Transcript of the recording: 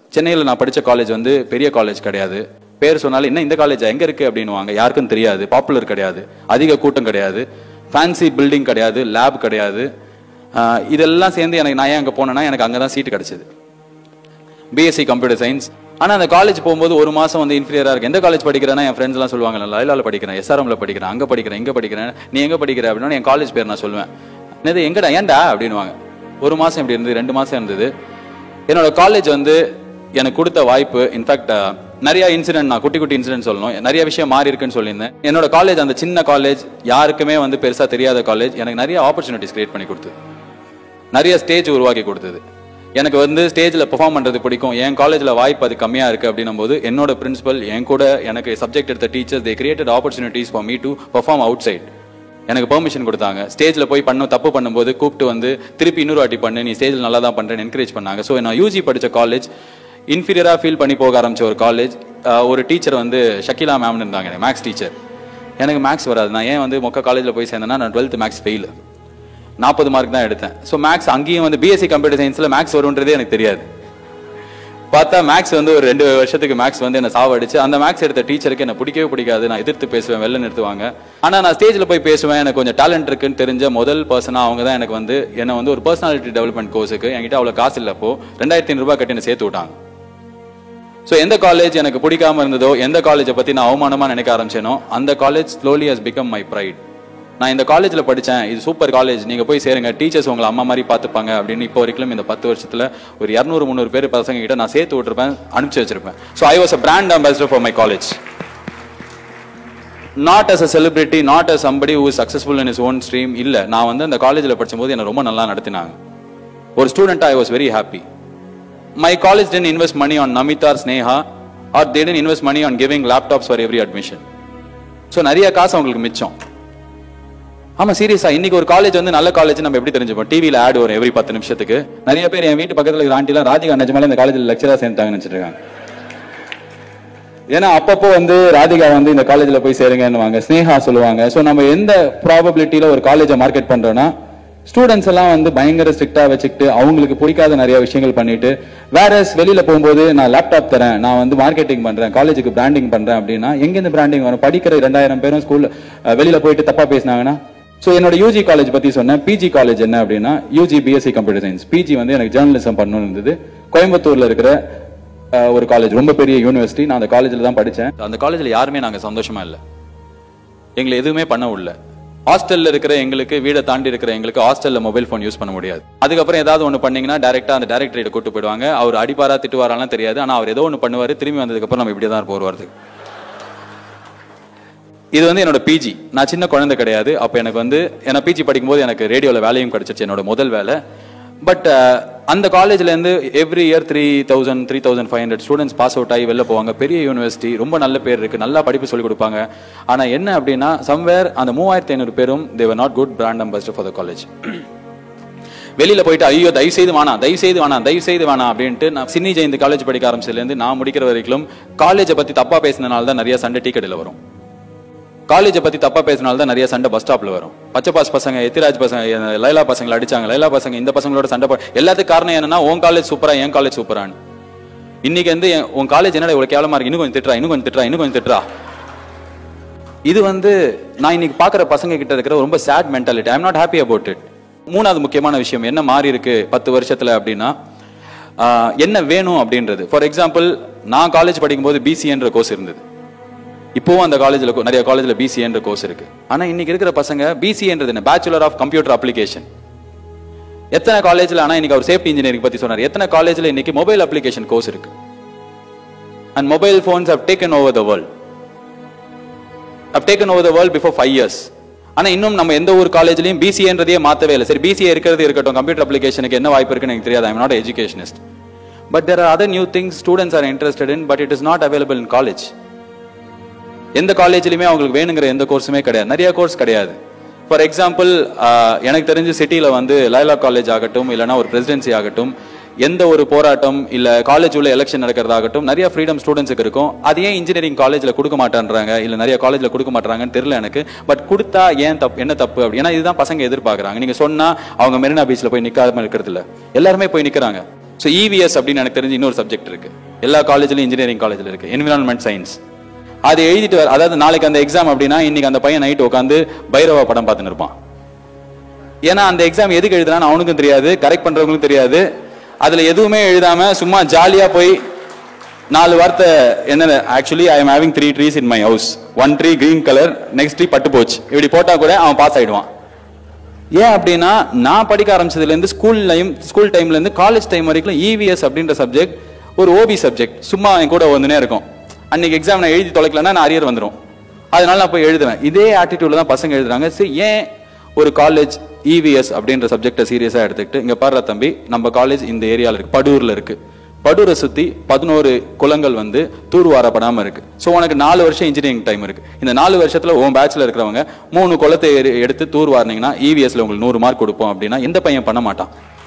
சென்னையில் நான் படித்த காலேஜ் வந்து பெரிய காலேஜ் கிடையாது பேர் சொன்னாலும் என்ன இந்த காலேஜ் எங்கே இருக்குது அப்படின்னுவாங்க யாருக்கும் தெரியாது பாப்புலர் கிடையாது அதிக கூட்டம் கிடையாது ஃபேன்சி பில்டிங் கிடையாது லேப் கிடையாது ஆஹ் இதெல்லாம் சேர்ந்து எனக்கு நான் ஏன் அங்கே போனேன்னா எனக்கு அங்கே தான் சீட்டு கிடச்சிது பிஎஸ்சி கம்ப்யூட்டர் சயின்ஸ் ஆனால் அந்த காலேஜ் போகும்போது ஒரு மாதம் வந்து இன்ஃபீரியராக இருக்கு எந்த காலேஜ் படிக்கிறேன்னா என் ஃப்ரெண்ட்ஸ் எல்லாம் சொல்லுவாங்க நான் லைலாவில் படிக்கிறேன் எஸ்ஆர்எம்ல படிக்கிறேன் அங்கே படிக்கிறேன் இங்கே படிக்கிறேன் நீ எங்கே படிக்கிற அப்படின்னா என் காலேஜ் பேர் நான் சொல்லுவேன் என்னது எங்கடா ஏன்டா அப்படின்னுவாங்க ஒரு மாதம் இப்படி இருந்தது ரெண்டு மாதம் இருந்தது என்னோட காலேஜ் வந்து எனக்கு கொடுத்த வாய்ப்பு இன்ஃபேக்ட் நிறைய இன்சிடென்ட் நான் குட்டி குட்டி இன்சிடென்ட் சொல்லணும் நிறைய விஷயம் மாறி இருக்குன்னு சொல்லியிருந்தேன் என்னோட காலேஜ் அந்த சின்ன காலேஜ் யாருக்குமே வந்து பெருசாக தெரியாத காலேஜ் எனக்கு நிறைய ஆப்பர்ச்சுனிட்டிஸ் கிரியேட் பண்ணி கொடுத்தது நிறைய ஸ்டேஜ் உருவாக்கி கொடுத்தது எனக்கு வந்து ஸ்டேஜில் பெர்ஃபார்ம் பண்ணுறது பிடிக்கும் என் காலேஜில் வாய்ப்பு அது கம்மியாக இருக்குது அப்படின்னும் போது என்னோட பிரின்சிபல் என் கூட எனக்கு சப்ஜெக்ட் எடுத்த teachers they created opportunities for me to perform outside எனக்கு பெர்மிஷன் கொடுத்தாங்க ஸ்டேஜில் போய் பண்ண தப்பு பண்ணும்போது கூப்பிட்டு வந்து திருப்பி இன்னொரு வாட்டி பண்ணு நீ ஸ்டேஜில் நல்லா தான் பண்ணுறேன்னு என்கரேஜ் பண்ணாங்க ஸோ நான் யூஜி படித்த காலேஜ் இன்ஃபீரியராக ஃபீல் பண்ணி போக ஆரம்பிச்ச ஒரு காலேஜ் ஒரு டீச்சர் வந்து ஷக்கிலா மேம்னு இருந்தாங்க மேக்ஸ் டீச்சர் எனக்கு மேக்ஸ் வராது நான் ஏன் வந்து மொக்க காலேஜில் போய் சேர்ந்தேன்னா நான் டுவெல்த் மேக்ஸ் ஃபெயில் நாற்பது மார்க் தான் எடுத்தேன் ஸோ மேக்ஸ் அங்கேயும் வந்து பிஎஸ்சி கம்ப்யூட்டர் சயின்ஸில் மேக்ஸ் வரும்ன்றதே எனக்கு தெரியாது பார்த்தா மேக்ஸ் வந்து ஒரு ரெண்டு வருஷத்துக்கு மேக்ஸ் வந்து என்ன சாவடிச்சு அந்த மேக்ஸ் எடுத்த டீச்சருக்கு என்ன பிடிக்கவே பிடிக்காது நான் எதிர்த்து பேசுவேன் வெளில நிறுத்துவாங்க ஆனால் நான் ஸ்டேஜில் போய் பேசுவேன் எனக்கு கொஞ்சம் டேலண்ட் இருக்குன்னு தெரிஞ்ச முதல் பர்சனாக அவங்க தான் எனக்கு வந்து என்னை வந்து ஒரு பர்சனாலிட்டி டெவலப்மெண்ட் கோர்ஸுக்கு என்கிட்ட அவ்வளோ காசு இல்லை அப்போ ரெண்டாயிரத்தி ஐநூறுபா கட்டி என்னை சேர்த்து விட்டாங்க ஸோ எந்த காலேஜ் எனக்கு பிடிக்காம இருந்ததோ எந்த காலேஜை பற்றி நான் அவமானமாக நினைக்க ஆரம்பிச்சேனோ அந்த college slowly has become my pride நான் இந்த காலேஜில் படித்தேன் இது சூப்பர் காலேஜ் நீங்கள் போய் சேருங்க டீச்சர்ஸ் உங்களை அம்மா மாதிரி பார்த்துப்பாங்க அப்படின்னு இப்போ வரைக்கும் இந்த பத்து வருஷத்தில் ஒரு இரநூறு முந்நூறு பேர் பசங்க கிட்ட நான் சேர்த்து விட்டுருப்பேன் அனுப்பிச்சு வச்சிருப்பேன் so I was a brand ambassador for my college not as a celebrity not as somebody who successful in is own stream இல்லை நான் வந்து அந்த காலேஜில் படிக்கும்போது என்னை ரொம்ப நல்லா நடத்தினாங்க ஒரு student I was very happy my college then invest money on நமிதார் ஸ்னேஹா are they then invest money on giving laptops for every admission so நிறைய காசு அவங்களுக்கு மிச்சம் ஆமா சீரியஸா இன்னைக்கு ஒரு காலேஜ் வந்து நல்ல காலேஜ் நம்ம எப்படி தெரிஞ்சுப்போம் டிவியில் ஆட் வரும் எவ்ரி பத்து நிமிஷத்துக்கு நிறைய பேர் என் வீட்டு பக்கத்துல இருக்கிற ஆண்டிலாம் ராதிகா நிஜமாலே இந்த காலேஜில் லெக்சரா சேர்ந்தாங்கன்னு நினைச்சிட்டு இருக்காங்க ஏன்னா அப்பப்போ வந்து ராதிகா வந்து இந்த காலேஜில் போய் சேருங்கன்னுவாங்க ஸ்னேகா சொல்லுவாங்க ஸோ நம்ம எந்த ப்ராபபிலிட்டியில ஒரு காலேஜை மார்க்கெட் பண்றோம்னா ஸ்டூடெண்ட்ஸ் எல்லாம் வந்து பயங்கர ஸ்ட்ரிக்டா வச்சுக்கிட்டு அவங்களுக்கு பிடிக்காத நிறைய விஷயங்கள் பண்ணிட்டு வேற வெளியில போகும்போது நான் லேப்டாப் தரேன் நான் வந்து மார்க்கெட்டிங் பண்றேன் காலேஜுக்கு பிராண்டிங் பண்றேன் அப்படின்னா எங்க இந்த பிராண்டிங் வரும் படிக்கிற ரெண்டாயிரம் பேரும் ஸ்கூல்ல வெளியில போயிட்டு தப்பா பேசினாங்கன்னா ஸோ என்னோட யூஜி காலேஜ் பத்தி சொன்னேன் பிஜி காலேஜ் என்ன அப்படின்னா UG BSc computer science PG வந்து எனக்கு ஜேர்னலிசம் பண்ணணும்னு இருந்தது கோயம்புத்தூர்ல இருக்கிற அஹ், ஒரு காலேஜ் ரொம்ப பெரிய யூனிவர்சிட்டி நான் அந்த காலேஜில் தான் படித்தேன் அந்த காலேஜில் யாருமே நாங்கள் சந்தோஷமா இல்லை எங்களை எதுவுமே பண்ண விடல ஹாஸ்டல்ல இருக்கிற எங்களுக்கு வீடை தாண்டி இருக்கிற எங்களுக்கு ஹாஸ்டல்ல மொபைல் ஃபோன் யூஸ் பண்ண முடியாது அதுக்கப்புறம் ஏதாவது ஒன்று பண்ணீங்கன்னா டேரக்டா அந்த டேரக்டரேட் கூட்டு போயிடுவாங்க அவர் அடிப்பாரா திட்டுவாராலாம் தெரியாது ஆனா அவர் ஏதோ ஒன்று பண்ணுவாரு திரும்பி வந்ததுக்கப்புறம் நம்ம இப்படியே தான் இருப்போம் ஒரு வாரத்துக்கு இது வந்து என்னோட பிஜி நான் சின்ன குழந்தை கிடையாது அப்போ எனக்கு வந்து ஏன்னா பிஜி படிக்கும்போது எனக்கு ரேடியோவில் வேலையும் கிடைச்சிச்சு என்னோட முதல் வேலை பட் அந்த காலேஜ்லேருந்து every year three thousand three thousand five hundred students pass out ஆகி வெளில போவாங்க பெரிய யூனிவர்சிட்டி ரொம்ப நல்ல பேர் இருக்குது நல்லா படிப்பு சொல்லிக் கொடுப்பாங்க ஆனால் என்ன அப்படின்னா சம்வேர் அந்த மூவாயிரத்தி ஐநூறு பேரும் they're not good brand ambassador for the college வெளியில போயிட்டு ஐயோ தயவு செய்து வேணாம் தயவு செய்து வேணாம் தயவு செய்து வேணாம் அப்படின்ட்டு நான் சின்னி ஜெயந்தி காலேஜ் படிக்க ஆரம்பிச்சதுலேருந்து நான் முடிக்கிற வரைக்கும் காலேஜை பத்தி தப்பா பேசினனால தான் நிறைய சண்டை டீ கடையில் வரும் காலேஜை பத்தி தப்பா பேசினால தான் நிறைய சண்டை பஸ் ஸ்டாப்ல வரும் பச்சை பாஸ் பசங்க எத்திராஜ் பசங்க அஹ் லைலா பசங்களை அடிச்சாங்க லைலா பசங்க இந்த பசங்களோட சண்டை போ- எல்லாத்துக்கும் காரணம் என்னன்னா உன் காலேஜ் சூப்பரா என் காலேஜ் சூப்பரான்னு இன்னைக்கு வந்து என்- உன் காலேஜ் என்னடா இவ்வளவு கேவலமா இருக்கு இன்னும் கொஞ்சம் திட்டுறா இன்னும் கொஞ்சம் திட்டுறா இன்னும் கொஞ்சம் திட்டுறா இது வந்து நான் இன்னைக்கு பார்க்குற பசங்க கிட்ட இருக்கிற ரொம்ப sad mentality I'm not happy about it மூணாவது முக்கியமான விஷயம் என்ன மாறி இருக்கு பத்து வருஷத்துல அப்படின்னா ஆஹ், என்ன வேணும் அப்படின்றது ஃபார் எக்ஸாம்பிள் நான் காலேஜ் படிக்கும்போது பிசிஎன்ற கோர்ஸ் இருந்தது இப்போவும் அந்த காலேஜில் நிறைய காலேஜில் பிசிஎன்ற கோர்ஸ் இருக்கு ஆனா இன்னைக்கு இருக்கிற பசங்க பிசிஎன்றது என்ன பேச்சுலர் ஆஃப் கம்ப்யூட்டர் அப்ளிகேஷன் எத்தனை காலேஜில் ஆனா இன்னைக்கு அவர் சேஃப்டி இன்ஜினியரிங் பத்தி சொன்னார் எத்தனை காலேஜில் இன்னைக்கு மொபைல் அப்ளிகேஷன் கோர்ஸ் இருக்கு and mobile phones have taken over the world have taken over the world before five years ஆனா இன்னும் நம்ம எந்த ஒரு காலேஜ்லயும் பிசிஏன்றதையே மாத்தவே இல்லை சரி பிசிஏ இருக்கிறது இருக்கட்டும் கம்ப்யூட்டர் அப்ளிகேஷனுக்கு என்ன வாய்ப்பு இருக்குன்னு எனக்கு தெரியாது I'm not educationist but there are other new things students are interested in but it is not available in college எந்த காலேஜ்லயுமே அவங்களுக்கு வேணுங்கிற எந்த கோர்ஸுமே கிடையாது நிறைய கோர்ஸ் கிடையாது ஃபார் எக்ஸாம்பிள் எனக்கு தெரிஞ்சு சிட்டியில் வந்து லைலா காலேஜ் ஆகட்டும் இல்லைனா ஒரு பிரசிடென்சி ஆகட்டும் எந்த ஒரு போராட்டம் இல்ல காலேஜ் உள்ள எலெக்ஷன் நடக்கிறதாகட்டும் நிறைய ஃப்ரீடம் ஸ்டூடெண்ட்ஸுக்கு இருக்கும் அது ஏன் இன்ஜினியரிங் காலேஜ்ல கொடுக்க மாட்டேன்றாங்க இல்ல நிறைய காலேஜ்ல கொடுக்க மாட்டாங்கன்னு தெரியல எனக்கு பட் கொடுத்தா ஏன் தப்பு என்ன தப்பு அப்படி ஏன்னா இதுதான் பசங்க எதிர்பார்க்கறாங்க நீங்க சொன்னா அவங்க மெரினா பீச்ல போய் நிக்காம இருக்கிறது இல்ல எல்லாருமே போய் நிக்கிறாங்க ஸோ இவிஎஸ் அப்படின்னு எனக்கு தெரிஞ்சு இன்னொரு சப்ஜெக்ட் இருக்கு எல்லா காலேஜ்லயும் இன்ஜினியரிங் காலேஜில் இருக்கு என்விரான்மெண்ட் சயின்ஸ் அது எழுதிட்டு வர அதாவது நாளைக்கு அந்த எக்ஸாம் அப்படின்னா இன்னைக்கு அந்த பையன் நைட் உட்காந்து பைரவா படம் பார்த்துன்னு இருப்பான் ஏன்னா அந்த எக்ஸாம் எதுக்கு எழுதுனான்னு அவனுக்கும் தெரியாது கரெக்ட் பண்றவங்களுக்கும் தெரியாது அதுல எதுவுமே எழுதாம சும்மா ஜாலியா போய் நாலு வார்த்தை என்ன actually I am having three trees in my house one tree green colour next tree பட்டு போச்சு இப்படி போட்டா கூட அவன் பாஸ் ஆயிடுவான் ஏன் அப்படின்னா நான் படிக்க ஆரம்பிச்சதுலேருந்து ஸ்கூல்லையும் ஸ்கூல் டைம்லேருந்து காலேஜ் டைம் வரைக்கும் இவிஎஸ் அப்படின்ற சப்ஜெக்ட் ஒரு ஓபி சப்ஜெக்ட் சும்மா என் கூட வந்துனே இருக்கும் அன்னைக்கு எக்ஸாம் நான் எழுதி தொலைக்கலன்னா நான் அரியர் வந்துடும் அதனால நான் போய் எழுதுவேன் இதே ஆட்டிடியூட்ல தான் பசங்க எழுதுறாங்க சரி ஏன் ஒரு காலேஜ் இவிஎஸ் அப்படின்ற சப்ஜெக்டை சீரியஸாக எடுத்துக்கிட்டு இங்கே பாடுற தம்பி நம்ம காலேஜ் இந்த ஏரியாவில் இருக்கு படூரில் இருக்கு படூரை சுற்றி பதினோரு குளங்கள் வந்து தூர்வாரப்படாமல் இருக்கு ஸோ உனக்கு நாலு வருஷம் இன்ஜினியரிங் டைம் இருக்கு இந்த நாலு வருஷத்தில் உன் பேட்ச்ல இருக்கிறவங்க மூணு குளத்தை எடு- எடுத்து தூர் வாரினீங்கன்னா இவிஎஸ்ல உங்களுக்கு நூறு மார்க் கொடுப்போம் அப்படின்னா எந்த பையன் பண்ண மாட்டான்